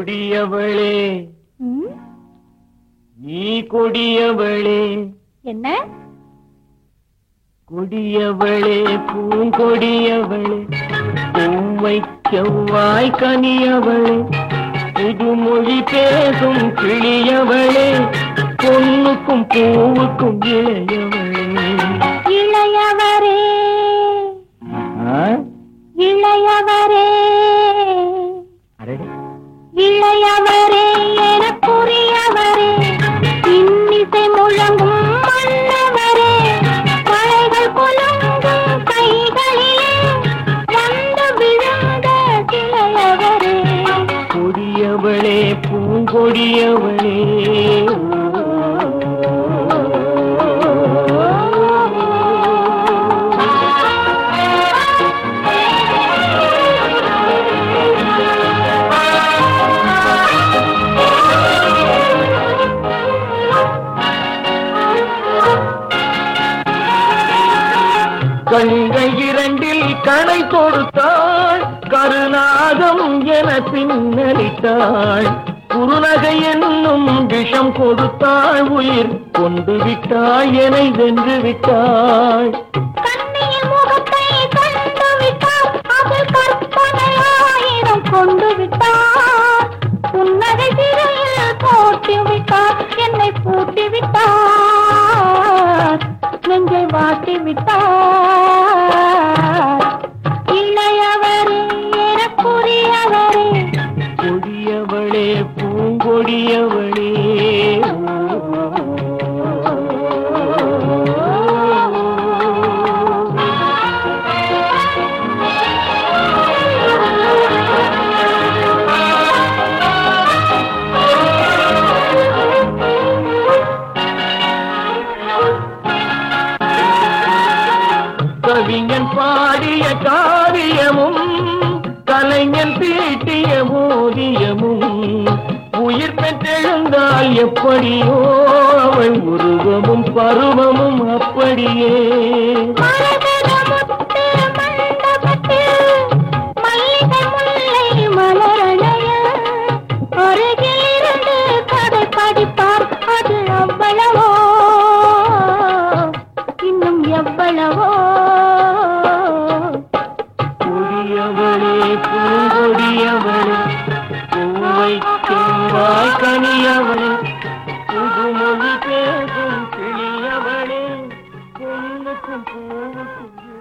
கொடியவளே ம், நீ கொடியவளே என்ன கொடியவளே பூங்கொடியவளே பூவை செவ்வாய் கனியவளே புதுமொழி பேசும் கிளியவளே பொண்ணுக்கும் பூவுக்கும் இளையவளே இளையவரே ஆ? இளையவரே அடடே. இளையவரே எனக்குரியவரே இன்னிசை முழங்கும் மன்னவரே மலைகள் குலுங்கும் கைகளிலே வந்து விழுந்த கிளையவரே கொடியவளே பூங்கொடியவளே கண்கள் இரண்டில் கணை கொடுத்தாள் கருநாகம் என பின்னலிட்டாள் குறுநகை என்னும் விஷம் கொடுத்தாள் உயிர் கொண்டு விட்டாள் என வென்று விட்டாள் கண்ணியின் முகத்தை கண்டு விட்டார் அதில் கற்பனை ஆயிரம் கொண்டு விட்டார் புன்னகை சிறையில் போட்டு விட்டார் என்னை பூட்டி விட்டார் நெஞ்சை வாட்டி விட்டார் இளையவரே எனக்குரியவரே கொடியவளே பூங்கொடியவளே கவிஞன் பாடிய காவியமும் கலைஞன் தீட்டிய ஓவியமும் உயிர் பெற்றெழுந்தால் எப்படியோ அவள் உருவமும் பருவமும் அப்படியே மரகதமுத்து மண்டபத்தில் மல்லிகை முல்லை மலரணைய அருகில் இருந்து கதை படிப்பார் அது அவ்வளவோ இன்னும் எவ்வளவோ கொடியவளே பூங்கொடியவளே பூவை செவ்வாய் கனியவளே புதுமொழி பேசும் கிளியவளே பொண்ணுக்கும் பூவுக்கும்